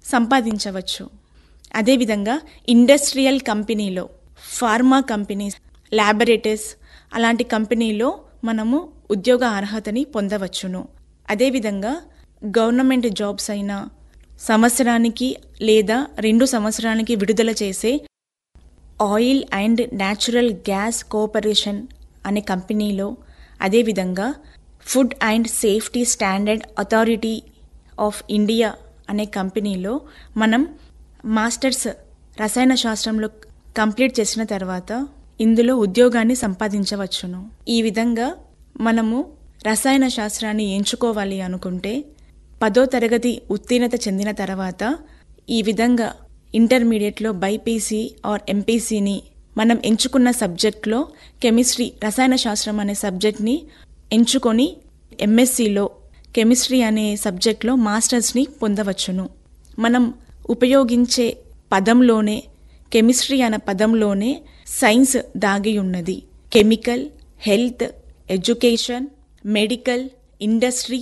సంపాదించవచ్చు అదేవిధంగా ఇండస్ట్రియల్ కంపెనీలో ఫార్మా కంపెనీస్ ల్యాబొరేటరీస్ అలాంటి కంపెనీలో మనము ఉద్యోగ అర్హతని పొందవచ్చును అదేవిధంగా గవర్నమెంట్ జాబ్స్ అయినా సంవత్సరానికి లేదా రెండు సంవత్సరానికి విడుదల చేసే oil and natural gas cooperation అనే కంపెనీలో అదేవిధంగా food and safety standard authority of India అనే కంపెనీలో మనం మాస్టర్స్ రసాయన శాస్త్రంలో కంప్లీట్ చేసిన తర్వాత ఇందులో ఉద్యోగాన్ని సంపాదించవచ్చును ఈ విధంగా మనము రసాయన శాస్త్రాన్ని ఎంచుకోవాలి అనుకుంటే పదో తరగతి ఉత్తీర్ణత చెందిన తర్వాత ఈ విధంగా ఇంటర్మీడియట్లో బైపీసీ ఆర్ ఎంపీసీని మనం ఎంచుకున్న సబ్జెక్ట్లో కెమిస్ట్రీ రసాయన శాస్త్రం అనే సబ్జెక్ట్ని ఎంచుకొని ఎంఎస్సిలో కెమిస్ట్రీ అనే సబ్జెక్ట్లో మాస్టర్స్ని పొందవచ్చును మనం ఉపయోగించే పదంలోనే కెమిస్ట్రీ అనే పదంలోనే సైన్స్ దాగి ఉన్నది chemical health education medical industry